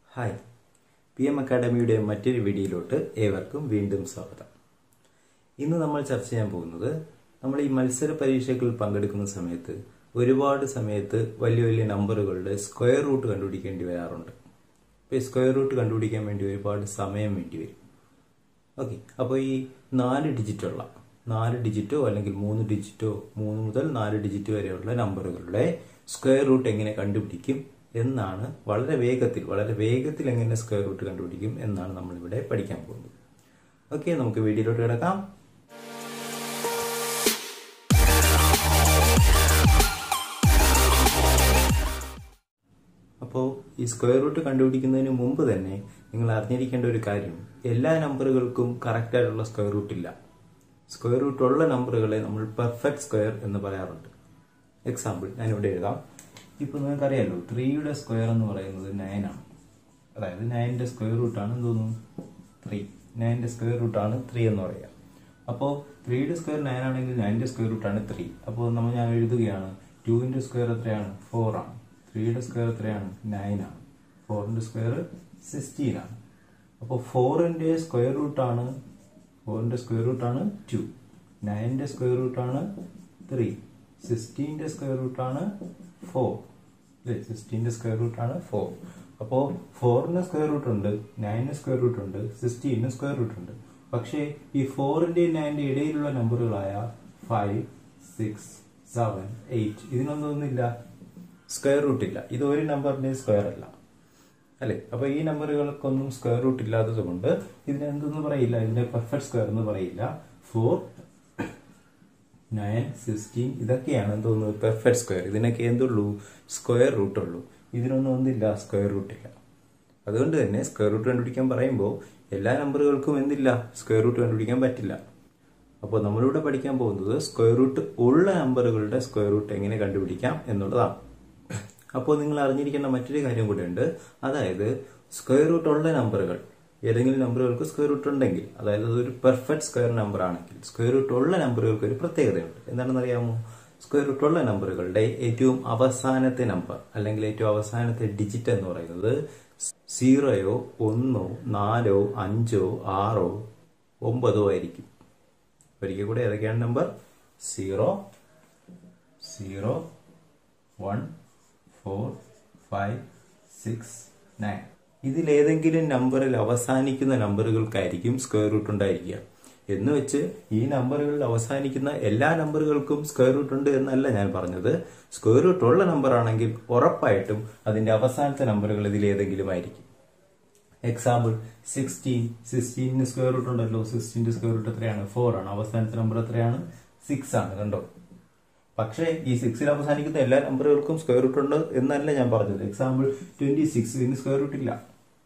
hi P M അക്കാഡമിയുടെ മറ്റൊരു വീഡിയോയിലോട്ട് ഏവർക്കും വീണ്ടും സ്വാഗതം ഇന്ന് നമ്മൾ ചർച്ച ചെയ്യാൻ പോകുന്നത് നമ്മൾ ഈ മത്സര പരീക്ഷകളിൽ പങ്കെടുക്കുന്ന സമയത്ത് ഒരുപാട് സമയത്ത് വലിയ വലിയ നമ്പറുകളുടെ സ്ക്വയർ റൂട്ട് കണ്ടുപിടിക്കേണ്ടി വരാറുണ്ട് അപ്പോൾ ഈ സ്ക്വയർ റൂട്ട് കണ്ടുപിടിക്കാൻ വേണ്ടി ഒരുപാട് സമയം വേണ്ടി വരും ഓക്കെ അപ്പോൾ ഈ നാല് ഡിജിറ്റുള്ള നാല് ഡിജിറ്റോ അല്ലെങ്കിൽ മൂന്ന് ഡിജിറ്റോ മൂന്ന് മുതൽ നാല് ഡിജിറ്റ് വരെയുള്ള നമ്പറുകളുടെ സ്ക്വയർ റൂട്ട് എങ്ങനെ കണ്ടുപിടിക്കും എന്നാണ് വളരെ വേഗത്തിൽ വളരെ വേഗത്തിൽ എങ്ങനെ സ്ക്വയർ റൂട്ട് കണ്ടുപിടിക്കും എന്നാണ് നമ്മളിവിടെ പഠിക്കാൻ പോകുന്നത് ഓക്കെ നമുക്ക് വീഡിയോയിലോട്ട് കിടക്കാം അപ്പോൾ ഈ സ്ക്വയർ റൂട്ട് കണ്ടുപിടിക്കുന്നതിന് മുമ്പ് തന്നെ നിങ്ങൾ അറിഞ്ഞിരിക്കേണ്ട ഒരു കാര്യം എല്ലാ നമ്പറുകൾക്കും കറക്റ്റ് ആയിട്ടുള്ള സ്ക്വയർ റൂട്ട് ഇല്ല സ്ക്വയർ റൂട്ട് ഉള്ള നമ്പറുകളെ നമ്മൾ പെർഫെക്റ്റ് സ്ക്വയർ എന്ന് പറയാറുണ്ട് എക്സാമ്പിൾ ഞാനിവിടെ എഴുതാം ഇപ്പോൾ നിങ്ങൾക്കറിയാലോ ത്രീയുടെ സ്ക്വയർ എന്ന് പറയുന്നത് നയൻ ആണ് അതായത് നയൻ്റെ സ്ക്വയർ റൂട്ടാണ് തോന്നുന്നു ത്രീ നയൻ്റെ സ്ക്വയർ റൂട്ടാണ് ത്രീ എന്ന് പറയുക അപ്പോൾ ത്രീയുടെ സ്ക്വയർ നയൻ ആണെങ്കിൽ നയൻ്റെ സ്ക്വയർ റൂട്ടാണ് ത്രീ അപ്പോൾ നമ്മൾ ഞാൻ എഴുതുകയാണ് ടുവിൻ്റെ സ്ക്വയർ എത്രയാണ് ഫോർ ആണ് ത്രീയുടെ സ്ക്വയർ എത്രയാണ് നയൻ ആണ് ഫോറിൻ്റെ സ്ക്വയർ സിക്സ്റ്റീൻ ആണ് അപ്പോൾ ഫോറിൻ്റെ സ്ക്വയർ റൂട്ടാണ് ഫോറിൻ്റെ സ്ക്വയർ റൂട്ടാണ് ടു നയൻ്റെ സ്ക്വയർ റൂട്ടാണ് ത്രീ സിക്സ്റ്റീൻ്റെ സ്ക്വയർ റൂട്ടാണ് ഫോർ അല്ലേ സിക്സ്റ്റീൻ്റെ സ്ക്വയർ റൂട്ടാണ് ഫോർ അപ്പോൾ ഫോറിന് സ്ക്വയർ റൂട്ട് ഉണ്ട് നയന് സ്ക്വയർ റൂട്ട് ഉണ്ട് സിക്സ്റ്റീന് സ്ക്വയർ റൂട്ട് ഉണ്ട് പക്ഷേ ഈ ഫോറിന്റെയും നയന്റെ ഇടയിലുള്ള നമ്പറുകളായ ഫൈവ് സിക്സ് സെവൻ എയ്റ്റ് ഇതിനൊന്നൊന്നുമില്ല സ്ക്വയർ റൂട്ട് ഇല്ല ഇത് ഒരു നമ്പറിന്റെ സ്ക്വയർ അല്ല അല്ലെ അപ്പൊ ഈ നമ്പറുകൾക്കൊന്നും സ്ക്വയർ റൂട്ട് ഇല്ലാത്തത് കൊണ്ട് ഇതിനെ എന്തെന്ന് പറയില്ല ഇതിന്റെ പെർഫെക്റ്റ് സ്ക്വയർ എന്ന് പറയില്ല ഫോർ നയൻ സിക്സ്റ്റീൻ ഇതൊക്കെയാണ് തോന്നുന്നത് പെർഫെക്റ്റ് സ്ക്വയർ ഇതിനൊക്കെ എന്തുള്ളൂ സ്ക്വയർ റൂട്ട് ഉള്ളൂ ഇതിനൊന്നും ഒന്നില്ല സ്ക്വയർ റൂട്ട് ഇല്ല അതുകൊണ്ട് തന്നെ സ്ക്വയർ റൂട്ട് കണ്ടുപിടിക്കാൻ പറയുമ്പോൾ എല്ലാ നമ്പറുകൾക്കും എന്തില്ല സ്ക്വയർ റൂട്ട് കണ്ടുപിടിക്കാൻ പറ്റില്ല അപ്പോൾ നമ്മളിവിടെ പഠിക്കാൻ പോകുന്നത് സ്ക്വയർ റൂട്ട് ഉള്ള നമ്പറുകളുടെ സ്ക്വയർ റൂട്ട് എങ്ങനെ കണ്ടുപിടിക്കാം എന്നുള്ളതാണ് അപ്പോൾ നിങ്ങൾ അറിഞ്ഞിരിക്കേണ്ട മറ്റൊരു കാര്യം കൂടെ ഉണ്ട് അതായത് സ്ക്വയർ റൂട്ട് ഉള്ള നമ്പറുകൾ ഏതെങ്കിലും നമ്പറുകൾക്ക് സ്ക്വയർ റൂട്ട് ഉണ്ടെങ്കിൽ അതായത് അതൊരു പെർഫെക്റ്റ് സ്ക്വയർ നമ്പർ ആണെങ്കിൽ സ്ക്വയർ റൂട്ട് ഉള്ള നമ്പറുകൾക്ക് ഒരു പ്രത്യേകതയുണ്ട് എന്താണെന്ന് അറിയാമോ സ്ക്വയർ റൂട്ട് ഉള്ള നമ്പറുകളുടെ ഏറ്റവും അവസാനത്തെ നമ്പർ അല്ലെങ്കിൽ ഏറ്റവും അവസാനത്തെ ഡിജിറ്റ് എന്ന് പറയുന്നത് സീറോയോ ഒന്നോ നാലോ അഞ്ചോ ആറോ ഒമ്പതോ ആയിരിക്കും ഒരിക്കൽ കൂടെ ഏതൊക്കെയാണ് number zero zero one four five six nine ഇതിലേതെങ്കിലും നമ്പറിൽ അവസാനിക്കുന്ന നമ്പറുകൾക്കായിരിക്കും സ്ക്വയർ റൂട്ട് ഉണ്ടായിരിക്കുക എന്ന് വെച്ച് ഈ നമ്പറുകളിൽ അവസാനിക്കുന്ന എല്ലാ നമ്പറുകൾക്കും സ്ക്വയർ റൂട്ട് ഉണ്ട് എന്നല്ല ഞാൻ പറഞ്ഞത് സ്ക്വയർ റൂട്ട് ഉള്ള നമ്പർ ആണെങ്കിൽ ഉറപ്പായിട്ടും അതിന്റെ അവസാനത്തെ നമ്പറുകൾ ഇതിൽ ഏതെങ്കിലും ആയിരിക്കും എക്സാമ്പിൾ സിക്സ്റ്റീൻ സിക്സ്റ്റീനിന് സ്ക്വയർ റൂട്ട് ഉണ്ടല്ലോ സിക്സ്റ്റീൻ്റെ സ്ക്വയർ റൂട്ട് എത്രയാണ് ഫോർ ആണ് അവസാനത്തെ നമ്പർ എത്രയാണ് സിക്സ് ആണ് കണ്ടോ പക്ഷേ ഈ സിക്സിൽ അവസാനിക്കുന്ന എല്ലാ നമ്പറുകൾക്കും സ്ക്വയർ റൂട്ട് ഉണ്ട് എന്നല്ല ഞാൻ പറഞ്ഞത് എക്സാമ്പിൾ ട്വന്റി സിക്സ് ഇതിന് സ്ക്വയർ റൂട്ട് ഇല്ല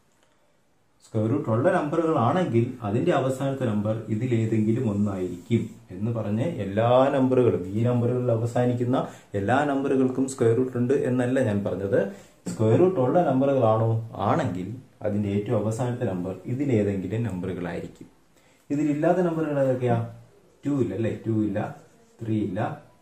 സ്ക്വയർ റൂട്ട് ഉള്ള നമ്പറുകളാണെങ്കിൽ അതിന്റെ അവസാനത്തെ നമ്പർ ഇതിലേതെങ്കിലും ഒന്നായിരിക്കും എന്ന് പറഞ്ഞ് എല്ലാ നമ്പറുകളും ഈ നമ്പറുകളിൽ അവസാനിക്കുന്ന എല്ലാ നമ്പറുകൾക്കും സ്ക്വയർ റൂട്ട് ഉണ്ട് എന്നല്ല ഞാൻ പറഞ്ഞത് സ്ക്വയർ റൂട്ട് ഉള്ള നമ്പറുകളാണോ ആണെങ്കിൽ അതിന്റെ ഏറ്റവും അവസാനത്തെ നമ്പർ ഇതിലേതെങ്കിലും നമ്പറുകളായിരിക്കും ഇതിലില്ലാത്ത നമ്പറുകൾ ഏതൊക്കെയാ ടു ഇല്ല അല്ലേ ടു ഇല്ല ത്രീ ഇല്ല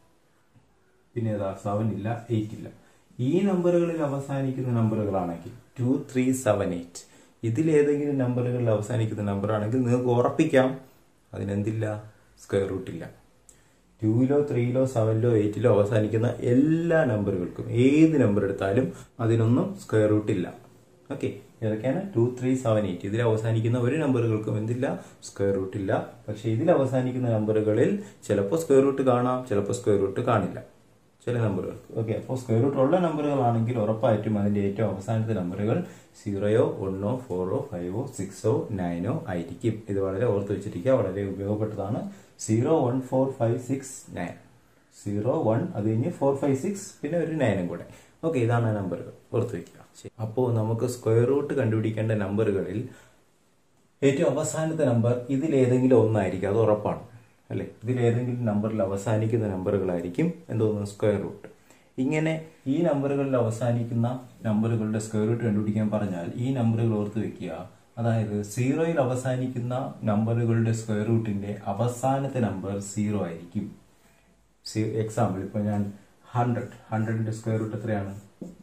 പിന്നെ ഏതാ സെവൻ ഇല്ല എയ്റ്റ് ഇല്ല ഈ നമ്പറുകളിൽ അവസാനിക്കുന്ന നമ്പറുകളാണെങ്കിൽ ടു ത്രീ സെവൻ എയ്റ്റ് ഇതിലേതെങ്കിലും നമ്പറുകളിൽ അവസാനിക്കുന്ന നമ്പർ ആണെങ്കിൽ നിങ്ങൾക്ക് ഉറപ്പിക്കാം അതിനെന്തില്ല സ്ക്വയർ റൂട്ട് ഇല്ല ടൂയിലോ ത്രീയിലോ സെവനിലോ എയ്റ്റിലോ അവസാനിക്കുന്ന എല്ലാ നമ്പറുകൾക്കും ഏത് നമ്പർ എടുത്താലും അതിനൊന്നും സ്ക്വയർ റൂട്ട് ഇല്ല ഓക്കെ ഏതൊക്കെയാണ് ടു ത്രീ സെവൻ എയ്റ്റ് ഇതിൽ അവസാനിക്കുന്ന ഒരു നമ്പറുകൾക്കും എന്തില്ല സ്ക്വയർ റൂട്ട് ഇല്ല പക്ഷെ ഇതിൽ അവസാനിക്കുന്ന നമ്പറുകളിൽ ചിലപ്പോൾ സ്ക്വയർ റൂട്ട് കാണാം ചിലപ്പോൾ സ്ക്വയർ റൂട്ട് കാണില്ല ചില നമ്പറുകൾക്ക് ഓക്കെ അപ്പോൾ സ്ക്വയർ റൂട്ട് ഉള്ള നമ്പറുകളാണെങ്കിൽ ഉറപ്പായിട്ടും അതിന്റെ ഏറ്റവും അവസാനത്തെ നമ്പറുകൾ സീറോയോ ഒന്നോ ഫോറോ ഫൈവോ സിക്സോ നയനോ ആയിരിക്കും ഇത് വളരെ ഓർത്ത് വെച്ചിരിക്കുക വളരെ ഉപയോഗപ്പെട്ടതാണ് zero one four five six nine zero one അത് കഴിഞ്ഞ് ഫോർ ഫൈവ് സിക്സ് പിന്നെ ഒരു നയനും കൂടെ ഓക്കെ ഇതാണ് നമ്പറുകൾ ഓർത്ത് വെക്കുക അപ്പോൾ നമുക്ക് സ്ക്വയർ റൂട്ട് കണ്ടുപിടിക്കേണ്ട നമ്പറുകളിൽ ഏറ്റവും അവസാനത്തെ നമ്പർ ഇതിലേതെങ്കിലും ഒന്നായിരിക്കും അത് ഉറപ്പാണ് അല്ലെ ഇതിലേതെങ്കിലും നമ്പറിൽ അവസാനിക്കുന്ന നമ്പറുകളായിരിക്കും എന്തോന്ന് സ്ക്വയർ റൂട്ട് ഇങ്ങനെ ഈ നമ്പറുകളിൽ അവസാനിക്കുന്ന നമ്പറുകളുടെ സ്ക്വയർ റൂട്ട് കണ്ടുപിടിക്കാൻ പറഞ്ഞാൽ ഈ നമ്പറുകൾ ഓർത്ത് വെക്കുക അതായത് സീറോയിൽ അവസാനിക്കുന്ന നമ്പറുകളുടെ സ്ക്വയർ റൂട്ടിന്റെ അവസാനത്തെ നമ്പർ സീറോ ആയിരിക്കും എക്സാമ്പിൾ ഇപ്പൊ ഞാൻ ഹൺഡ്രഡ് ഹൺഡ്രഡിന്റെ സ്ക്വയർ റൂട്ട് എത്രയാണ്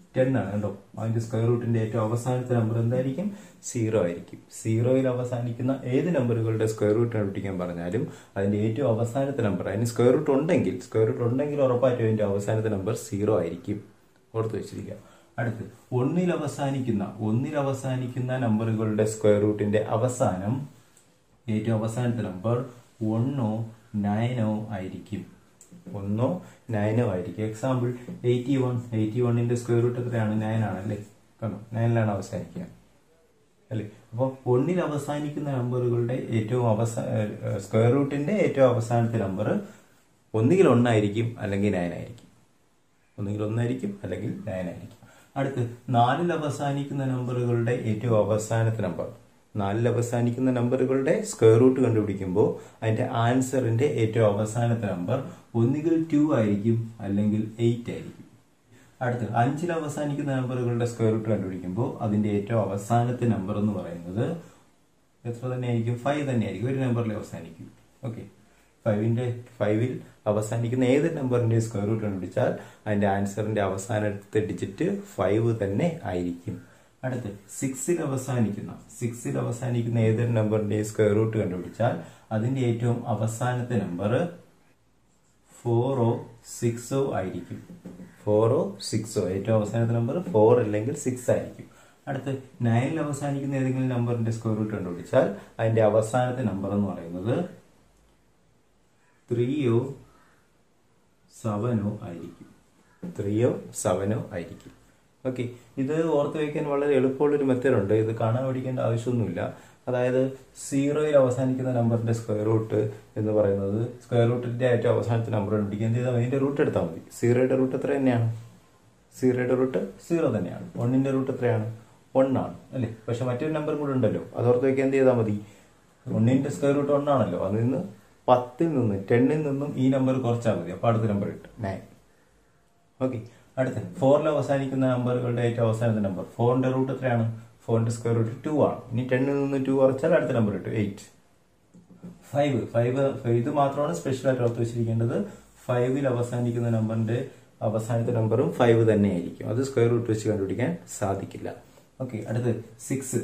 ടെൻ ആണ് കേട്ടോ അതിന്റെ സ്ക്വയർ റൂട്ടിന്റെ ഏറ്റവും അവസാനത്തെ നമ്പർ എന്തായിരിക്കും സീറോ ആയിരിക്കും സീറോയിൽ അവസാനിക്കുന്ന ഏത് നമ്പറുകളുടെ സ്ക്വയർ റൂട്ട് കണ്ടുപിടിക്കാൻ പറഞ്ഞാലും അതിന്റെ ഏറ്റവും അവസാനത്തെ നമ്പർ അതിന് സ്ക്വയർ റൂട്ട് ഉണ്ടെങ്കിൽ സ്ക്വയർ റൂട്ട് ഉണ്ടെങ്കിൽ ഉറപ്പായിട്ടും അതിന്റെ അവസാനത്തെ നമ്പർ സീറോ ആയിരിക്കും ഓർത്ത് വെച്ചിരിക്കുക അടുത്ത് ഒന്നിൽ അവസാനിക്കുന്ന ഒന്നിൽ അവസാനിക്കുന്ന നമ്പറുകളുടെ സ്ക്വയർ റൂട്ടിന്റെ അവസാനം ഏറ്റവും അവസാനത്തെ നമ്പർ ഒന്നോ നയനോ ആയിരിക്കും ഒന്നോ നയനോ ആയിരിക്കും എക്സാമ്പിൾ എയ്റ്റി വൺ എയ്റ്റി വണ്ണിന്റെ സ്ക്വയർ റൂട്ട് എത്രയാണ് നയൻ ആണല്ലേ കണ്ടോ നയനിലാണ് അവസാനിക്കുക അല്ലേ അപ്പോൾ ഒന്നിൽ അവസാനിക്കുന്ന നമ്പറുകളുടെ ഏറ്റവും അവസാന സ്ക്വയർ റൂട്ടിന്റെ ഏറ്റവും അവസാനത്തെ നമ്പർ ഒന്നുകിൽ ഒന്നായിരിക്കും അല്ലെങ്കിൽ നയൻ ആയിരിക്കും ഒന്നുകിൽ ഒന്നായിരിക്കും അല്ലെങ്കിൽ നയൻ ആയിരിക്കും അടുത്ത് നാലിൽ അവസാനിക്കുന്ന നമ്പറുകളുടെ ഏറ്റവും അവസാനത്തെ നമ്പർ നാലിൽ അവസാനിക്കുന്ന നമ്പറുകളുടെ സ്ക്വയർ റൂട്ട് കണ്ടുപിടിക്കുമ്പോൾ അതിന്റെ ആൻസറിന്റെ ഏറ്റവും അവസാനത്തെ നമ്പർ ഒന്നുകിൽ ടു ആയിരിക്കും അല്ലെങ്കിൽ എയ്റ്റ് ആയിരിക്കും അടുത്ത് അഞ്ചിൽ അവസാനിക്കുന്ന നമ്പറുകളുടെ സ്ക്വയർ റൂട്ട് കണ്ടുപിടിക്കുമ്പോൾ അതിന്റെ ഏറ്റവും അവസാനത്തെ നമ്പർ എന്ന് പറയുന്നത് എത്ര തന്നെയായിരിക്കും ഫൈവ് തന്നെയായിരിക്കും ഒരു നമ്പറിൽ അവസാനിക്കും ഓക്കെ ഫൈവിന്റെ ഫൈവിൽ അവസാനിക്കുന്ന ഏത് നമ്പറിന്റെ സ്ക്വയർ റൂട്ട് കണ്ടുപിടിച്ചാൽ അതിന്റെ ആൻസറിന്റെ അവസാനത്തെ ഡിജിറ്റ് ഫൈവ് തന്നെ ആയിരിക്കും അടുത്ത് സിക്സിൽ അവസാനിക്കുന്ന സിക്സിൽ അവസാനിക്കുന്ന ഏതൊരു നമ്പറിന്റെ സ്ക്വയർ റൂട്ട് കണ്ടുപിടിച്ചാൽ അതിന്റെ ഏറ്റവും അവസാനത്തെ നമ്പർ ഫോറോ സിക്സോ ആയിരിക്കും ഫോറോ സിക്സോ ഏറ്റവും അവസാനത്തെ നമ്പർ ഫോർ അല്ലെങ്കിൽ സിക്സ് ആയിരിക്കും അടുത്ത് നയനിൽ അവസാനിക്കുന്ന ഏതെങ്കിലും നമ്പറിന്റെ സ്ക്വയർ റൂട്ട് കണ്ടുപിടിച്ചാൽ അതിന്റെ അവസാനത്തെ നമ്പർ എന്ന് പറയുന്നത് ത്രീയോ സെവനോ ആയിരിക്കും ത്രീയോ സെവനോ ആയിരിക്കും ഓക്കെ ഇത് ഓർത്ത് വയ്ക്കാൻ വളരെ എളുപ്പമുള്ളൊരു മെത്തേഡ് ഉണ്ട് ഇത് കാണാൻ പഠിക്കേണ്ട ആവശ്യമൊന്നുമില്ല അതായത് സീറോയിൽ അവസാനിക്കുന്ന നമ്പറിന്റെ സ്ക്വയർ റൂട്ട് എന്ന് പറയുന്നത് സ്ക്വയർ റൂട്ടിന്റെ ഏറ്റവും അവസാനത്തെ നമ്പർ കണ്ടുപിടിക്കാൻ ചെയ്താൽ അതിന്റെ റൂട്ട് എടുത്താൽ മതി സീറോയുടെ റൂട്ട് എത്ര തന്നെയാണ് സീറോയുടെ റൂട്ട് സീറോ തന്നെയാണ് ഒന്നിന്റെ റൂട്ട് എത്രയാണ് ഒന്നാണ് അല്ലേ പക്ഷെ മറ്റൊരു നമ്പർ കൂടെ ഉണ്ടല്ലോ അത് ഓർത്ത് വയ്ക്കാൻ എന്ത് ചെയ്താൽ മതി ഒന്നിന്റെ സ്ക്വയർ റൂട്ട് ഒന്നാണല്ലോ അതിൽ നിന്ന് പത്തിൽ നിന്ന് ടെന്നിൽ നിന്നും ഈ നമ്പർ കുറച്ചാൽ മതി അപ്പൊ അടുത്ത നമ്പർ കിട്ടും നയൻ ഓക്കെ അടുത്ത ഫോറിൽ അവസാനിക്കുന്ന നമ്പറുകളുടെ ഏറ്റവും അവസാനത്തെ നമ്പർ ഫോറിന്റെ റൂട്ട് എത്രയാണ് ഫോറിന്റെ സ്ക്വയർ റൂട്ട് ടു ആണ് ഇനി ടെന്നിൽ നിന്ന് ടു കുറച്ചാൽ അടുത്ത നമ്പർ കിട്ടും എയ്റ്റ് ഫൈവ് ഫൈവ് ഇത് മാത്രമാണ് സ്പെഷ്യൽ ആയിട്ട് ഓർത്ത് വെച്ചിരിക്കേണ്ടത് ഫൈവിൽ അവസാനിക്കുന്ന നമ്പറിന്റെ അവസാനത്തെ നമ്പറും ഫൈവ് തന്നെയായിരിക്കും അത് സ്ക്വയർ റൂട്ട് വെച്ച് കണ്ടുപിടിക്കാൻ സാധിക്കില്ല ഓക്കെ അടുത്ത് സിക്സ്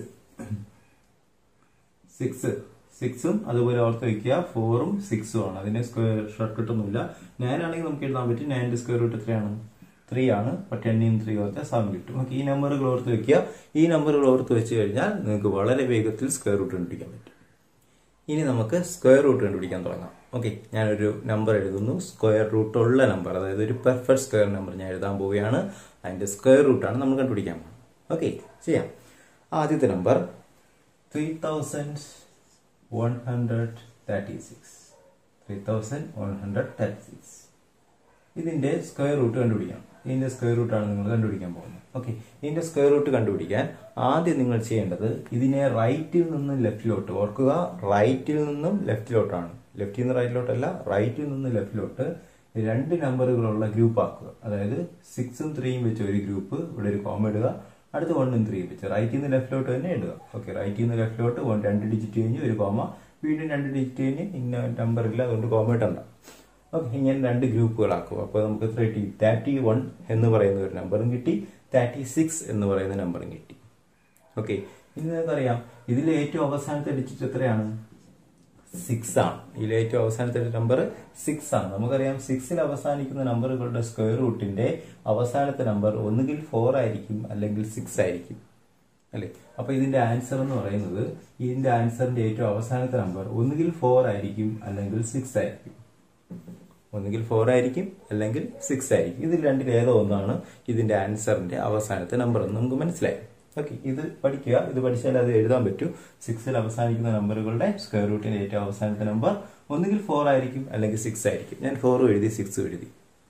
സിക്സ് സിക്സും അതുപോലെ ഓർത്ത് വെക്കുക ഫോറും സിക്സും ആണ് അതിന് സ്ക്വയർ ഷോർട്ട് കട്ടൊന്നുമില്ല നയൻ ആണെങ്കിൽ നമുക്ക് എഴുതാൻ പറ്റും നയൻ്റെ സ്ക്വയർ റൂട്ട് എത്രയാണ് ത്രീ ആണ് അപ്പൊ ടെന്നിന് ത്രീ ഓർത്ത് സെവൻ കിട്ടും ഓക്കെ ഈ നമ്പറുകൾ ഓർത്ത് വെക്കുക ഈ നമ്പറുകൾ ഓർത്ത് വെച്ച് കഴിഞ്ഞാൽ നിങ്ങൾക്ക് വളരെ വേഗത്തിൽ സ്ക്വയർ റൂട്ട് കണ്ടുപിടിക്കാൻ പറ്റും ഇനി നമുക്ക് സ്ക്വയർ റൂട്ട് കണ്ടുപിടിക്കാൻ തുടങ്ങാം ഓക്കെ ഞാനൊരു നമ്പർ എഴുതുന്നു സ്ക്വയർ റൂട്ട് ഉള്ള നമ്പർ അതായത് ഒരു പെർഫെക്റ്റ് സ്ക്വയർ നമ്പർ ഞാൻ എഴുതാൻ പോവുകയാണ് അതിന്റെ സ്ക്വയർ റൂട്ടാണ് നമ്മൾ കണ്ടുപിടിക്കാൻ പോകുന്നത് ഓക്കെ ചെയ്യാം ആദ്യത്തെ number three thousand one hundred thirty six three thousand one hundred thirty six ഇതിന്റെ സ്ക്വയർ റൂട്ട് കണ്ടുപിടിക്കാം ഇതിന്റെ സ്ക്വയർ റൂട്ടാണ് നിങ്ങൾ കണ്ടുപിടിക്കാൻ പോകുന്നത് ഓക്കെ ഇതിന്റെ സ്ക്വയർ റൂട്ട് കണ്ടുപിടിക്കാൻ ആദ്യം നിങ്ങൾ ചെയ്യേണ്ടത് ഇതിനെ റൈറ്റിൽ നിന്നും ലെഫ്റ്റിലോട്ട് ഓർക്കുക റൈറ്റിൽ നിന്നും ലെഫ്റ്റിലോട്ടാണ് ലെഫ്റ്റിൽ നിന്ന് റൈറ്റിലോട്ടല്ല റൈറ്റിൽ നിന്ന് ലെഫ്റ്റിലോട്ട് രണ്ട് നമ്പറുകളുള്ള ഗ്രൂപ്പ് ആക്കുക അതായത് സിക്സും ത്രീയും വെച്ച് ഒരു ഗ്രൂപ്പ് ഇവിടെ ഒരു കോമ ഇടുക അടുത്ത വണ്ണും ത്രീയും വെച്ച് റൈറ്റിൽ നിന്ന് ലെഫ്റ്റിലോട്ട് തന്നെ ഇടുക ഓക്കെ റൈറ്റിൽ നിന്ന് ലെഫ്റ്റിലോട്ട് വൺ രണ്ട് ഡിജിറ്റ് കഴിഞ്ഞ് ഒരു കോമ വീണ്ടും രണ്ട് ഡിജിറ്റ് കഴിഞ്ഞ് ഇന്ന നമ്പർ ഇല്ല അതുകൊണ്ട് കോമ ഇട്ടണ്ട ഓക്കെ ഇങ്ങനെ രണ്ട് ഗ്രൂപ്പുകളാക്കും അപ്പോൾ നമുക്ക് എത്ര കിട്ടി തേർട്ടി വൺ എന്ന് പറയുന്ന ഒരു നമ്പറും കിട്ടി തേർട്ടി സിക്സ് എന്ന് പറയുന്ന നമ്പറും കിട്ടി ഓക്കെ ഇനി നിങ്ങൾക്കറിയാം ഇതിലെ ഏറ്റവും അവസാനത്തെ ഡിജിറ്റ് എത്രയാണ് സിക്സ് ആണ് ഇതിലെ ഏറ്റവും അവസാനത്തെ നമ്പർ സിക്സ് ആണ് നമുക്കറിയാം സിക്സിൽ അവസാനിക്കുന്ന നമ്പറുകളുടെ സ്ക്വയർ റൂട്ടിന്റെ അവസാനത്തെ നമ്പർ ഒന്നുകിൽ ഫോർ ആയിരിക്കും അല്ലെങ്കിൽ സിക്സ് ആയിരിക്കും അല്ലെ അപ്പൊ ഇതിന്റെ ആൻസർ എന്ന് പറയുന്നത് ഇതിന്റെ ആൻസറിന്റെ ഏറ്റവും അവസാനത്തെ നമ്പർ ഒന്നുകിൽ ഫോർ ആയിരിക്കും അല്ലെങ്കിൽ സിക്സ് ആയിരിക്കും ഒന്നുകിൽ ഫോർ ആയിരിക്കും അല്ലെങ്കിൽ സിക്സ് ആയിരിക്കും ഇതിൽ രണ്ടിൽ ഏതോ ഒന്നാണ് ഇതിന്റെ ആൻസറിന്റെ അവസാനത്തെ നമ്പർ എന്ന് നമുക്ക് മനസ്സിലായി ഓക്കെ ഇത് പഠിക്കുക ഇത് പഠിച്ചാൽ അത് എഴുതാൻ പറ്റൂ സിക്സിൽ അവസാനിക്കുന്ന നമ്പറുകളുടെ സ്ക്വയർ റൂട്ടിന്റെ ഏറ്റവും അവസാനത്തെ നമ്പർ ഒന്നുകിൽ ഫോർ ആയിരിക്കും അല്ലെങ്കിൽ സിക്സ് ആയിരിക്കും ഞാൻ ഫോറും എഴുതി സിക്സും എഴുതി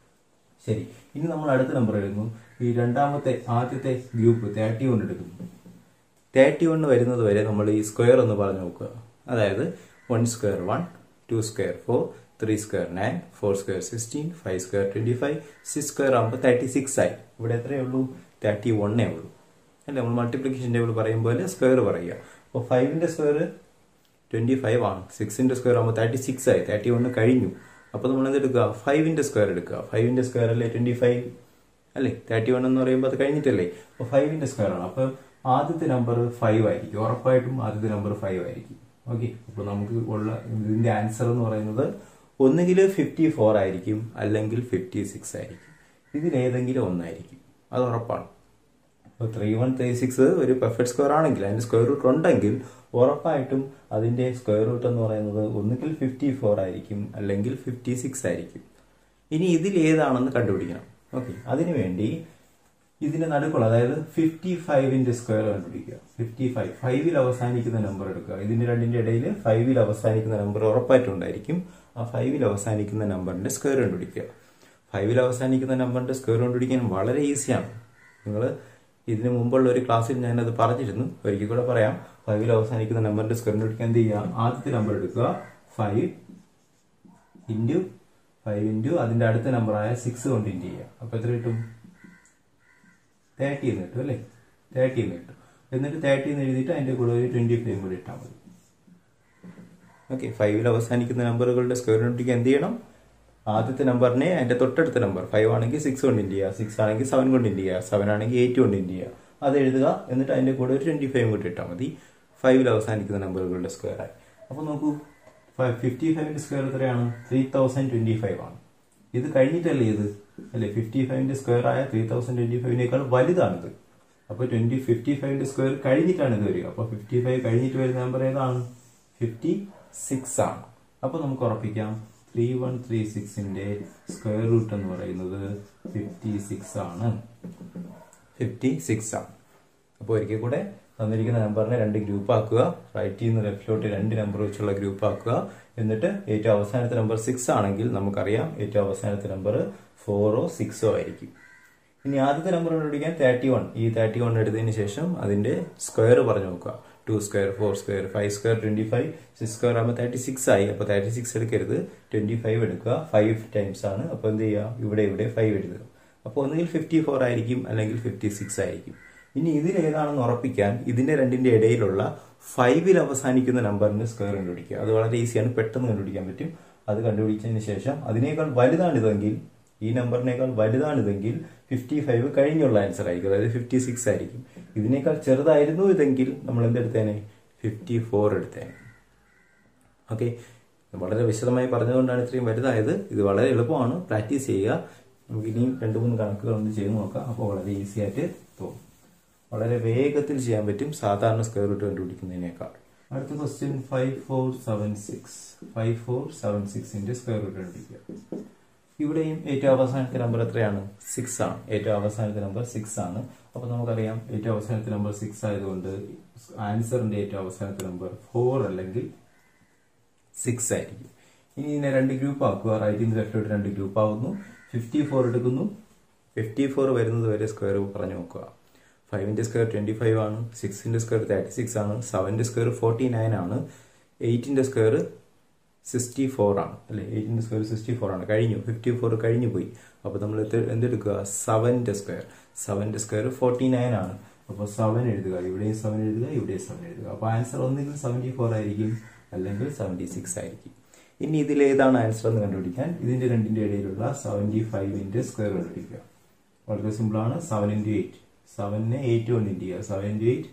ശരി ഇനി നമ്മൾ അടുത്ത നമ്പർ എഴുതുന്നു ഈ രണ്ടാമത്തെ ആദ്യത്തെ ഗ്രൂപ്പ് തേർട്ടി വൺ എടുക്കുന്നു തേർട്ടി വൺ വരുന്നത് വരെ നമ്മൾ ഈ സ്ക്വയർ ഒന്ന് പറഞ്ഞു നോക്കുക അതായത് one square one two square four three square nine four square sixteen five square twenty five six square ആകുമ്പോൾ തേർട്ടി സിക്സ് ആയി ഇവിടെ എത്രയേ ഉള്ളൂ തേർട്ടി വണ്ണേ ഉള്ളൂ അല്ലേ നമ്മൾ മൾട്ടിപ്ലിക്കേഷൻ ടേബിൾ പറയുമ്പോൾ സ്ക്വയർ പറയുക അപ്പോൾ ഫൈവിന്റെ സ്ക്വയർ ട്വന്റി ഫൈവ് ആണ് സിക്സിന്റെ സ്ക്വയർ ആകുമ്പോൾ തേർട്ടി സിക്സ് ആയി തേർട്ടി വണ്ണ് കഴിഞ്ഞു അപ്പോൾ നമ്മൾ എന്ത് എടുക്കുക ഫൈവിന്റെ സ്ക്വയർ എടുക്കുക ഫൈവിന്റെ സ്ക്വയർ അല്ലേ ട്വന്റി ഫൈവ് അല്ലേ തേർട്ടി വൺ എന്ന് പറയുമ്പോൾ അത് കഴിഞ്ഞിട്ടല്ലേ അപ്പോൾ ഫൈവിന്റെ സ്ക്വയർ ആണ് അപ്പം ആദ്യത്തെ നമ്പർ ഫൈവ് ആയിരിക്കും ഉറപ്പായിട്ടും ആദ്യത്തെ നമ്പർ ഫൈവ് ആയിരിക്കും ഓക്കെ അപ്പോൾ നമുക്ക് ഉള്ള ഇതിന്റെ ആൻസർ എന്ന് പറയുന്നത് ഒന്നുകിൽ ഫിഫ്റ്റി ഫോർ ആയിരിക്കും അല്ലെങ്കിൽ ഫിഫ്റ്റി സിക്സ് ആയിരിക്കും ഇതിലേതെങ്കിലും ഒന്നായിരിക്കും അത് ഉറപ്പാണ് അപ്പോൾ ത്രീ വൺ ത്രീ സിക്സ് ഒരു പെർഫെക്റ്റ് സ്ക്വയർ ആണെങ്കിൽ അതിന്റെ സ്ക്വയർ റൂട്ട് ഉണ്ടെങ്കിൽ ഉറപ്പായിട്ടും അതിന്റെ സ്ക്വയർ റൂട്ട് എന്ന് പറയുന്നത് ഒന്നുകിൽ ഫിഫ്റ്റി ഫോർ ആയിരിക്കും അല്ലെങ്കിൽ ഫിഫ്റ്റി സിക്സ് ആയിരിക്കും ഇനി ഇതിൽ ഏതാണെന്ന് കണ്ടുപിടിക്കണം ഓക്കെ അതിനുവേണ്ടി ഇതിന്റെ നടുക്കുള്ള അതായത് ഫിഫ്റ്റി ഫൈവിന്റെ സ്ക്വയർ കണ്ടുപിടിക്കുക ഫിഫ്റ്റി ഫൈവ് ഫൈവിൽ അവസാനിക്കുന്ന നമ്പർ എടുക്കുക ഇതിന്റെ രണ്ടിന്റെ ഇടയിൽ ഫൈവിൽ അവസാനിക്കുന്ന നമ്പർ ഉറപ്പായിട്ടുണ്ടായിരിക്കും ആ ഫൈവിൽ അവസാനിക്കുന്ന നമ്പറിന്റെ സ്ക്വയർ കണ്ടുപിടിക്കുക ഫൈവിൽ അവസാനിക്കുന്ന നമ്പറിന്റെ സ്ക്വയർ കണ്ടുപിടിക്കാൻ വളരെ ഈസിയാണ് നിങ്ങൾ ഇതിനു മുമ്പുള്ള ഒരു ക്ലാസ്സിൽ ഞാനത് പറഞ്ഞിരുന്നു ഒരിക്കൽ കൂടെ പറയാം ഫൈവിൽ അവസാനിക്കുന്ന നമ്പറിന്റെ സ്ക്വയർ കണ്ടുപിടിക്കാൻ എന്ത് ചെയ്യുക ആദ്യത്തെ നമ്പർ എടുക്കുക ഫൈവ് ഇൻറ്റു ഫൈവ് ഇൻറ്റു അതിന്റെ അടുത്ത നമ്പറായ സിക്സ് കൊണ്ട് ഇൻറ്റു ചെയ്യുക അപ്പൊ എത്ര കിട്ടും തേർട്ടി എന്ന് കിട്ടും അല്ലേ തേർട്ടി എന്ന് കിട്ടും എന്നിട്ട് തേർട്ടി എന്ന് എഴുതിയിട്ട് അതിന്റെ കൂടെ ഒരു ട്വന്റി ഫൈവ് കൂടി ഇട്ടാൽ മതി ഓക്കെ ഫൈവിൽ അവസാനിക്കുന്ന നമ്പറുകളുടെ സ്ക്വയർ കണ്ടുപിടിക്കാൻ എന്ത് ചെയ്യണം ആദ്യത്തെ നമ്പറിനെ അതിന്റെ തൊട്ടടുത്ത നമ്പർ ഫൈവ് ആണെങ്കിൽ സിക്സ് കൊണ്ട് ഇൻഡ് ചെയ്യുക സിക്സ് ആണെങ്കിൽ സെവൻ കൊണ്ട് ഇൻഡ് ചെയ്യുക സെവൻ ആണെങ്കിൽ എയ്റ്റ് കൊണ്ട് ഇൻഡ് ചെയ്യുക അത് എഴുതുക എന്നിട്ട് അതിന്റെ കൂടെ ഒരു ട്വന്റി ഫൈവ് കൂടി ഇട്ടാൽ മതി ഫൈവിൽ അവസാനിക്കുന്ന നമ്പറുകളുടെ സ്ക്വയർ ആയി അപ്പൊ നോക്കൂ ഫിഫ്റ്റി ഫൈവിന്റെ സ്ക്വയർ എത്രയാണ് ത്രീ തൗസൻഡ് ട്വന്റി ഫൈവ് ആണ് ഇത് കഴിഞ്ഞിട്ടല്ലേ ഇത് അല്ലെ ഫിഫ്റ്റി ഫൈവിന്റെ സ്ക്വയർ ആയ ത്രീ തൗസൻഡ് ട്വന്റി ഫൈവിനേക്കാൾ വലുതാണിത് അപ്പൊ ട്വന്റി ഫിഫ്റ്റി ഫൈവിന്റെ സ്ക്വയർ കഴിഞ്ഞിട്ടാണ് ഇത് വരിക അപ്പൊ ഫിഫ്റ്റി ഫൈവ് കഴിഞ്ഞിട്ട് വരുന്ന നമ്പർ ഏതാണ് ഫിഫ്റ്റി സിക്സ് ആണ് അപ്പൊ നമുക്ക് ഉറപ്പിക്കാം ത്രീ വൺ ത്രീ സിക്സിന്റെ സ്ക്വയർ റൂട്ട് എന്ന് പറയുന്നത് ഫിഫ്റ്റി സിക്സ് ആണ് ഫിഫ്റ്റി സിക്സ് ആണ് അപ്പോൾ ഒരിക്കൽ കൂടെ തന്നിരിക്കുന്ന നമ്പറിനെ രണ്ട് ഗ്രൂപ്പ് ആക്കുക റൈറ്റിൽ നിന്ന് ലെഫ്റ്റിലോട്ട് രണ്ട് നമ്പർ വെച്ചുള്ള ഗ്രൂപ്പ് ആക്കുക എന്നിട്ട് ഏറ്റവും അവസാനത്തെ നമ്പർ സിക്സ് ആണെങ്കിൽ നമുക്കറിയാം ഏറ്റവും അവസാനത്തെ നമ്പർ ഫോറോ സിക്സോ ആയിരിക്കും ഇനി ആദ്യത്തെ നമ്പർ കണ്ടുപിടിക്കാൻ തേർട്ടി വൺ ഈ തേർട്ടി വൺ എടുത്തതിന് ശേഷം അതിന്റെ സ്ക്വയർ പറഞ്ഞു നോക്കുക two square four square five square twenty five six square ആകുമ്പോൾ തേർട്ടി സിക്സ് ആയി അപ്പോൾ തേർട്ടി സിക്സ് എടുക്കരുത് ട്വന്റി ഫൈവ് എടുക്കുക ഫൈവ് ടൈംസ് ആണ് അപ്പോൾ എന്ത് ചെയ്യുക ഇവിടെ ഇവിടെ ഫൈവ് എഴുതുക അപ്പോൾ ഒന്നുകിൽ ഫിഫ്റ്റി ഫോർ ആയിരിക്കും അല്ലെങ്കിൽ ഫിഫ്റ്റി സിക്സ് ആയിരിക്കും ഇനി ഇതിൽ ഏതാണെന്ന് ഉറപ്പിക്കാൻ ഇതിന്റെ രണ്ടിന്റെ ഇടയിലുള്ള ഫൈവിൽ അവസാനിക്കുന്ന നമ്പറിന്റെ സ്ക്വയർ കണ്ടുപിടിക്കുക അത് വളരെ ഈസിയാണ് പെട്ടെന്ന് കണ്ടുപിടിക്കാൻ പറ്റും അത് കണ്ടുപിടിച്ചതിന് ശേഷം അതിനേക്കാൾ വലുതാണിതെങ്കിൽ ഈ നമ്പറിനേക്കാൾ വലുതാണിതെങ്കിൽ ഫിഫ്റ്റി ഫൈവ് കഴിഞ്ഞുള്ള ആൻസർ ആയിരിക്കും അതായത് ഫിഫ്റ്റി സിക്സ് ആയിരിക്കും ഇതിനേക്കാൾ ചെറുതായിരുന്നു ഇതെങ്കിൽ നമ്മൾ എന്തെടുത്തേനെ ഫിഫ്റ്റി ഫോർ എടുത്തേനെ ഓക്കെ വളരെ വിശദമായി പറഞ്ഞതുകൊണ്ടാണ് ഇത്രയും വലുതായത് ഇത് വളരെ എളുപ്പമാണ് പ്രാക്ടീസ് ചെയ്യുക നമുക്ക് ഇനിയും രണ്ട് മൂന്ന് കണക്കുകൾ ഒന്ന് ചെയ്ത് നോക്കാം അപ്പോൾ വളരെ ഈസി ആയിട്ട് തോന്നും വളരെ വേഗത്തിൽ ചെയ്യാൻ പറ്റും സാധാരണ സ്ക്വയർ റൂട്ട് കണ്ടുപിടിക്കുന്നതിനേക്കാൾ അടുത്ത question five four seven six five four seven സിക്സിന്റെ സ്ക്വയർ റൂട്ട് കണ്ടുപിടിക്കുക ഇവിടെയും ഏറ്റവും അവസാനത്തെ നമ്പർ എത്രയാണ് സിക്സ് ആണ് ഏറ്റവും അവസാനത്തെ നമ്പർ സിക്സ് ആണ് അപ്പൊ നമുക്കറിയാം ഏറ്റവും അവസാനത്തെ നമ്പർ സിക്സ് ആയതുകൊണ്ട് ആൻസറിന്റെ ഏറ്റവും അവസാനത്തെ നമ്പർ ഫോർ അല്ലെങ്കിൽ സിക്സ് ആയിരിക്കും ഇനി ഇതിനെ രണ്ട് ഗ്രൂപ്പ് ആക്കുക റൈറ്റിൽ നിന്ന് ലെഫ്റ്റിലോട്ട് രണ്ട് ഗ്രൂപ്പ് ആവുന്നു ഫിഫ്റ്റി ഫോർ എടുക്കുന്നു ഫിഫ്റ്റി ഫോർ വരുന്നത് വരെ സ്ക്വയർ പറഞ്ഞു നോക്കുക ഫൈവിന്റെ സ്ക്വയർ ട്വന്റി ഫൈവ് ആണ് സിക്സിന്റെ സ്ക്വയർ തേർട്ടി സിക്സ് ആണ് സെവന്റെ സ്ക്വയർ ഫോർട്ടി നയൻ ആണ് എയ്റ്റിന്റെ സ്ക്വയർ സിക്സ്റ്റി ഫോർ ആണ് അല്ലെ എയ്റ്റിന്റെ സ്ക്വയർ സിക്സ്റ്റി ഫോർ ആണ് കഴിഞ്ഞു ഫിഫ്റ്റി ഫോർ കഴിഞ്ഞു പോയി അപ്പൊ നമ്മൾ എന്തെടുക്കുക സെവന്റെ സ്ക്വയർ സെവന്റെ സ്ക്വയർ ഫോർട്ടി നയൻ ആണ് അപ്പോൾ സെവൻ എഴുതുക ഇവിടെയും സെവൻ എഴുതുക ഇവിടെയും സെവൻ എഴുതുക അപ്പൊ ആൻസർ ഒന്നുകിൽ സെവന്റി ഫോർ ആയിരിക്കും അല്ലെങ്കിൽ സെവന്റി സിക്സ് ആയിരിക്കും ഇനി ഇതിൽ ഏതാണ് ആൻസർ എന്ന് കണ്ടുപിടിക്കാൻ ഇതിന്റെ രണ്ടിന്റെ ഇടയിലുള്ള സെവന്റി ഫൈവിന്റെ സ്ക്വയർ കണ്ടുപിടിക്കുക വളരെ സിമ്പിൾ ആണ് സെവൻ ഇൻറ്റു എയ്റ്റ് സെവനെ എയ്റ്റ് കൊണ്ട് ഇൻറ്റു ചെയ്യുക seven into eight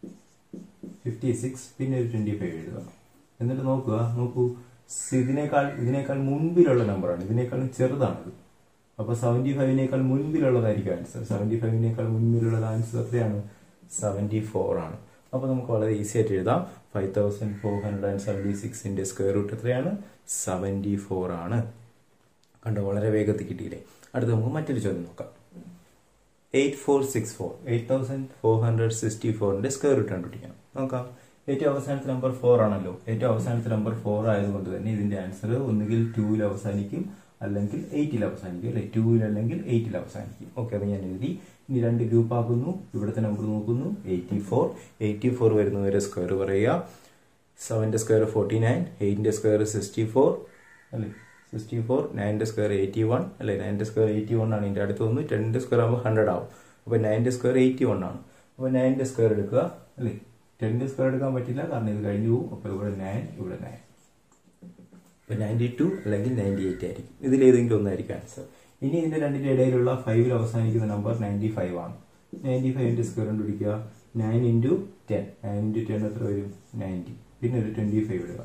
fifty six പിന്നെ ഒരു ട്വന്റി ഫൈവ് എഴുതുക എന്നിട്ട് നോക്കുക നോക്കൂ ഇതിനേക്കാൾ ഇതിനേക്കാൾ മുൻപിലുള്ള നമ്പറാണ് ഇതിനേക്കാളും ചെറുതാണിത് അപ്പൊ സെവന്റി ഫൈവിനേക്കാൾ മുൻപിലുള്ളതായിരിക്കും ആൻസർ സെവന്റി ഫൈവിനേക്കാൾ മുൻപിലുള്ള ആൻസർ എത്രയാണ് സെവന്റി ഫോർ ആണ് അപ്പൊ നമുക്ക് വളരെ ഈസി ആയിട്ട് എഴുതാം five thousand four hundred and seventy സിക്സിന്റെ സ്ക്വയർ റൂട്ട് എത്രയാണ് സെവന്റി ഫോർ ആണ് കണ്ടോ വളരെ വേഗത്തിൽ കിട്ടിയില്ലേ അടുത്ത് നമുക്ക് മറ്റൊരു ചോദ്യം നോക്കാം eight four six four eight thousand four hundred sixty ഫോറിന്റെ സ്ക്വയർ റൂട്ട് കണ്ടുപിടിക്കണം നോക്കാം ഏറ്റവും അവസാനത്തെ നമ്പർ ഫോർ ആണല്ലോ ഏറ്റവും അവസാനത്തെ നമ്പർ ഫോർ ആയതുകൊണ്ട് തന്നെ ഇതിന്റെ ആൻസർ ഒന്നുകിൽ ടൂവിൽ അവസാനിക്കും അല്ലെങ്കിൽ എയ്റ്റിൽ അവസാനിക്കും അല്ലെ ടൂവിൽ അല്ലെങ്കിൽ എയ്റ്റിൽ അവസാനിക്കും ഓക്കെ അത് ഞാൻ എഴുതി ഇനി രണ്ട് ഗ്രൂപ്പ് ആക്കുന്നു ഇവിടുത്തെ നമ്പർ നോക്കുന്നു എയ്റ്റി ഫോർ എയ്റ്റി ഫോർ വരുന്നവരെ സ്ക്വയർ പറയുക സെവന്റെ സ്ക്വയർ ഫോർട്ടി നയൻ എയ്റ്റിന്റെ സ്ക്വയർ സിക്സ്റ്റി ഫോർ അല്ലെ സിക്സ്റ്റി ഫോർ നയൻ്റെ സ്ക്വയർ എയ്റ്റി വൺ അല്ലെ നയൻ്റെ സ്ക്വയർ എയ്റ്റി വൺ ആണ് ഇതിന്റെ അടുത്ത് വന്നു ടെന്നിന്റെ സ്ക്വയർ ആകുമ്പോൾ ഹൺഡ്രഡ് ആവും അപ്പൊ നയൻ്റെ സ്ക്വയർ എയ്റ്റി വൺ ആണ് അപ്പൊ നയൻ്റെ സ്ക്വയർ എടുക്കുക അല്ലെ ടെന്നിന്റെ സ്ക്വയർ എടുക്കാൻ പറ്റില്ല കാരണം ഇത് കഴിഞ്ഞു പോകും അപ്പൊ ഇവിടെ നയൻ ഇവിടെ നയൻ ഇപ്പൊ നയൻറ്റി ടു അല്ലെങ്കിൽ നയൻറ്റി എയ്റ്റ് ആയിരിക്കും ഇതിൽ ഏതെങ്കിലും ഒന്നായിരിക്കും ആൻസർ ഇനി ഇതിന്റെ രണ്ടിന്റെ ഇടയിലുള്ള ഫൈവിൽ അവസാനിക്കുന്ന നമ്പർ നയൻറ്റി ഫൈവ് ആണ് നയൻറ്റി ഫൈവിന്റെ സ്ക്വയർ കണ്ടുപിടിക്കുക nine into ten nine into ten എത്ര വരും നയൻറ്റി പിന്നെ ഒരു ട്വന്റി ഫൈവ് ഇടുക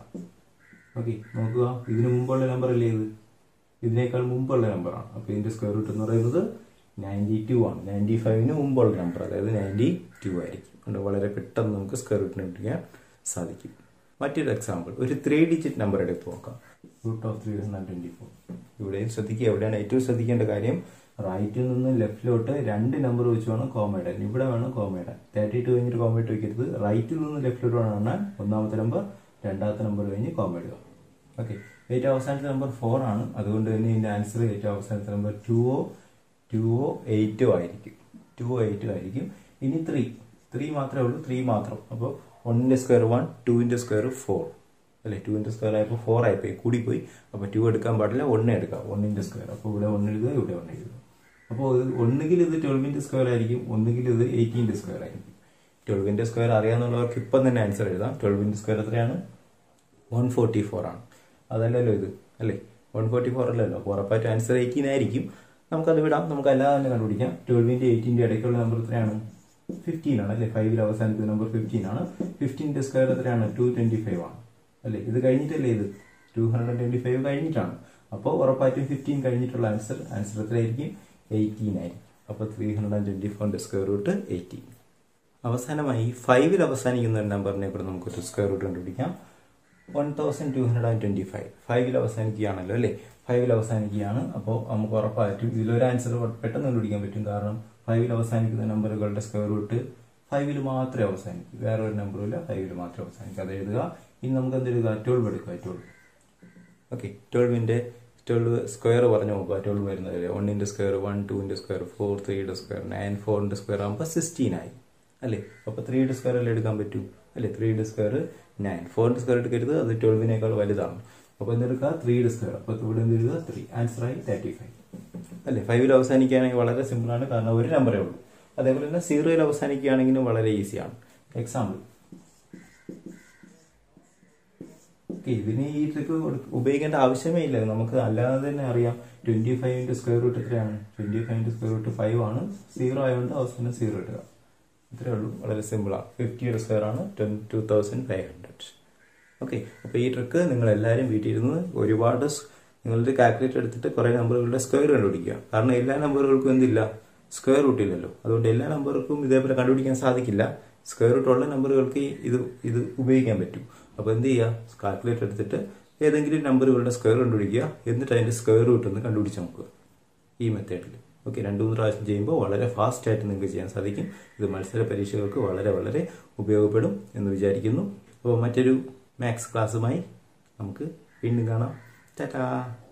ഓക്കെ നോക്കുക ഇതിന് മുമ്പുള്ള നമ്പർ അല്ലേ ഇത് ഇതിനേക്കാൾ മുമ്പുള്ള നമ്പറാണ് അപ്പോൾ ഇതിന്റെ സ്ക്വയർ റൂട്ട് എന്ന് പറയുന്നത് നയൻറ്റി ടു ആണ് നയൻറ്റി ഫൈവിന് മുമ്പുള്ള നമ്പർ അതായത് നയൻറ്റി ടു ആയിരിക്കും അതുകൊണ്ട് വളരെ പെട്ടെന്ന് നമുക്ക് സ്ക്വയർ റൂട്ടിന് പിടിക്കാൻ സാധിക്കും മറ്റൊരു എക്സാമ്പിൾ ഒരു ത്രീ ഡിജിറ്റ് നമ്പർ എടുത്ത് നോക്കാം root of three hundred twenty four ഇവിടെയും ശ്രദ്ധിക്കുക എവിടെയാണ് ഏറ്റവും ശ്രദ്ധിക്കേണ്ട കാര്യം റൈറ്റിൽ നിന്ന് ലെഫ്റ്റിലോട്ട് രണ്ട് നമ്പർ വെച്ച് വേണം കോമ ഇടാൻ ഇവിടെ വേണം കോമ ഇടാൻ തേർട്ടി ടു കഴിഞ്ഞിട്ട് കോമ ഇട്ട് വെക്കരുത് റൈറ്റിൽ നിന്ന് ലെഫ്റ്റിലോട്ട് വേണം എണ്ണാൻ ഒന്നാമത്തെ നമ്പർ രണ്ടാമത്തെ നമ്പർ കഴിഞ്ഞ് കോമ ഇടുക ഓക്കെ ഏറ്റവും അവസാനത്തെ നമ്പർ ഫോർ ആണ് അതുകൊണ്ട് തന്നെ ഇതിന്റെ ആൻസർ ഏറ്റവും അവസാനത്തെ നമ്പർ ടു ഓ ടു ഓ എയ്റ്റോ ആയിരിക്കും ടു ഓ എയ്റ്റോ ആയിരിക്കും ഇനി ത്രീ ത്രീ മാത്രമേ ഉള്ളൂ ത്രീ മാത്രം അപ്പോൾ വണ്ണിന്റെ സ്ക്വയർ വൺ ടുവിന്റെ സ്ക്വയർ ഫോർ അല്ലെ ടുവിന്റെ സ്ക്വയർ ആയപ്പോൾ ഫോർ ആയിപ്പോയി കൂടിപ്പോയി അപ്പോൾ ടു എടുക്കാൻ പാടില്ല ഒന്നേ എടുക്കാം ഒന്നിന്റെ സ്ക്വയർ അപ്പോൾ ഇവിടെ ഒന്ന് എഴുതുക ഇവിടെ ഒന്ന് എഴുതുക അപ്പോൾ ഒന്നുകിൽ ഇത് ട്വൽവിന്റെ സ്ക്വയർ ആയിരിക്കും ഒന്നുകിൽ ഇത് എയ്റ്റീൻ്റെ സ്ക്വയർ ആയിരിക്കും ട്വൽവിന്റെ സ്ക്വയർ അറിയാവുന്നവർക്ക് ഇപ്പം തന്നെ ആൻസർ എഴുതാം ട്വൽവിന്റെ സ്ക്വയർ എത്രയാണ് വൺ ഫോർട്ടി ഫോർ ആണ് അതല്ലല്ലോ ഇത് അല്ലേ വൺ ഫോർട്ടി ഫോർ അല്ലല്ലോ അപ്പോൾ ഉറപ്പായിട്ട് ആൻസർ എയ്റ്റീൻ ആയിരിക്കും നമുക്കത് വിടാം നമുക്ക് അല്ലാതെ തന്നെ കണ്ടുപിടിക്കാം ട്വൽവിന്റെ എയ്റ്റീൻ്റെ ഇടയ്ക്കുള്ള നമ്പർ എത്രയാണ് ഫിഫ്റ്റീൻ ആണ് അല്ലേ ഫൈവിൽ അവസാനിക്കുന്ന നമ്പർ ഫിഫ്റ്റീൻ ആണ് ഫിഫ്റ്റീൻ്റെ സ്ക്വയർ എത്രയാണ് ടു ട്വന്റി ഫൈവ് ആണ് അല്ലേ ഇത് കഴിഞ്ഞിട്ടല്ലേ ഇത് ടു ഹൺഡ്രഡ് ട്വന്റി ഫൈവ് കഴിഞ്ഞിട്ടാണ് അപ്പോൾ ഉറപ്പായിട്ടും ഫിഫ്റ്റീൻ കഴിഞ്ഞിട്ടുള്ള ആൻസർ ആൻസർ എത്രയായിരിക്കും എയ്റ്റീൻ ആയിരിക്കും അപ്പോൾ ത്രീ ഹൺഡ്രഡ് ട്വന്റി ഫോറിന്റെ സ്ക്വയർ റൂട്ട് എയ്റ്റീൻ അവസാനമായി ഫൈവിൽ അവസാനിക്കുന്ന ഒരു നമ്പറിനെ കൂടെ നമുക്കൊരു സ്ക്വയർ റൂട്ട് കണ്ടുപിടിക്കാം one thousand two hundred and twenty five ഫൈവിൽ അവസാനിക്കുകയാണല്ലോ അല്ലേ ഫൈവിൽ അവസാനിക്കുകയാണ് അപ്പോൾ നമുക്ക് ഉറപ്പായിട്ടും ഇതിലൊരു ആൻസർ പെട്ടെന്ന് കണ്ടുപിടിക്കാൻ പറ്റും കാരണം ഫൈവിൽ അവസാനിക്കുന്ന നമ്പറുകളുടെ സ്ക്വയർ റൂട്ട് ഫൈവിൽ മാത്രമേ അവസാനിക്കൂ വേറെ ഒരു നമ്പറും ഇല്ല ഫൈവിൽ മാത്രമേ അവസാനിക്കൂ അത് എഴുതുക ഇനി നമുക്ക് എന്ത് എഴുതുക ട്വൽവ് എടുക്കുക ട്വൽവ് ഓക്കെ ട്വൽവിന്റെ ട്വൽവ് സ്ക്വയർ പറഞ്ഞു നോക്കുക ട്വൽവ് വരുന്നത് വണ്ണിന്റെ സ്ക്വയർ വൺ ടുവിന്റെ സ്ക്വയർ ഫോർ ത്രീയുടെ സ്ക്വയർ നയൻ ഫോറിന്റെ സ്ക്വയർ ആകുമ്പോൾ സിക്സ്റ്റീൻ ആയി അല്ലേ അപ്പൊ ത്രീയുടെ സ്ക്വയർ അല്ലേ എടുക്കാൻ പറ്റൂ അല്ലേ ത്രീയുടെ സ്ക്വയർ നയൻ ഫോറിന്റെ സ്ക്വയർ എടുക്കരുത് അത് ട്വൽവിനേക്കാൾ വലുതാണ് അപ്പൊ എന്തെടുക്കുക ത്രീയുടെ സ്ക്വയർ അപ്പൊ ഇവിടെ എന്ത് എഴുതുക ത്രീ ആൻസർ ആയി തേർട്ടി ഫൈവ് അല്ലേ ഫൈവിൽ അവസാനിക്കുകയാണെങ്കിൽ വളരെ സിമ്പിൾ ആണ് കാരണം ഒരു നമ്പറേ ഉള്ളൂ അതേപോലെ തന്നെ സീറോയിൽ അവസാനിക്കുകയാണെങ്കിലും വളരെ ഈസിയാണ് എക്സാമ്പിൾ ഓക്കെ ഇതിന് ഈ ട്രിക്ക് ഉപയോഗിക്കേണ്ട ആവശ്യമേ ഇല്ല നമുക്ക് അല്ലാതെ തന്നെ അറിയാം ട്വന്റി ഫൈവിന്റെ സ്ക്വയർ റൂട്ട് എത്രയാണ് ട്വന്റി ഫൈവിന്റെ സ്ക്വയർ റൂട്ട് ഫൈവ് ആണ് സീറോ ആയതുകൊണ്ട് അവസാനം സീറോ ഇടുക ഇത്രേ ഉള്ളൂ വളരെ സിമ്പിൾ ആണ് ഫിഫ്റ്റിയുടെ സ്ക്വയർ ആണ് two thousand five hundred okay അപ്പോൾ ഈ ട്രിക്ക് നിങ്ങൾ എല്ലാവരും വീട്ടിൽ ഇരുന്ന് ഒരുപാട് സ് നിങ്ങളുടെ കാൽക്കുലേറ്റർ എടുത്തിട്ട് കുറേ നമ്പറുകളുടെ സ്ക്വയർ കണ്ടുപിടിക്കുക കാരണം എല്ലാ നമ്പറുകൾക്കും എന്തില്ല സ്ക്വയർ റൂട്ട് ഇല്ലല്ലോ അതുകൊണ്ട് എല്ലാ നമ്പർക്കും ഇതേപോലെ കണ്ടുപിടിക്കാൻ സാധിക്കില്ല സ്ക്വയർ റൂട്ട് ഉള്ള നമ്പറുകൾക്ക് ഇത് ഇത് ഉപയോഗിക്കാൻ പറ്റും അപ്പോൾ എന്ത് ചെയ്യുക കാൽക്കുലേറ്റർ എടുത്തിട്ട് ഏതെങ്കിലും നമ്പറുകളുടെ സ്ക്വയർ കണ്ടുപിടിക്കുക എന്നിട്ട് അതിന്റെ സ്ക്വയർ റൂട്ട് ഒന്ന് കണ്ടുപിടിച്ച് നോക്കുക ഈ മെത്തേഡിൽ ഓക്കെ രണ്ടു മൂന്ന് പ്രാവശ്യം ചെയ്യുമ്പോൾ വളരെ ഫാസ്റ്റ് ആയിട്ട് നിങ്ങൾക്ക് ചെയ്യാൻ സാധിക്കും ഇത് മത്സര പരീക്ഷകൾക്ക് വളരെ വളരെ ഉപയോഗപ്പെടും എന്ന് വിചാരിക്കുന്നു അപ്പോൾ മറ്റൊരു മാത്സ് ക്ലാസ്സുമായി നമുക്ക് വീണ്ടും കാണാം ടാറ്റാ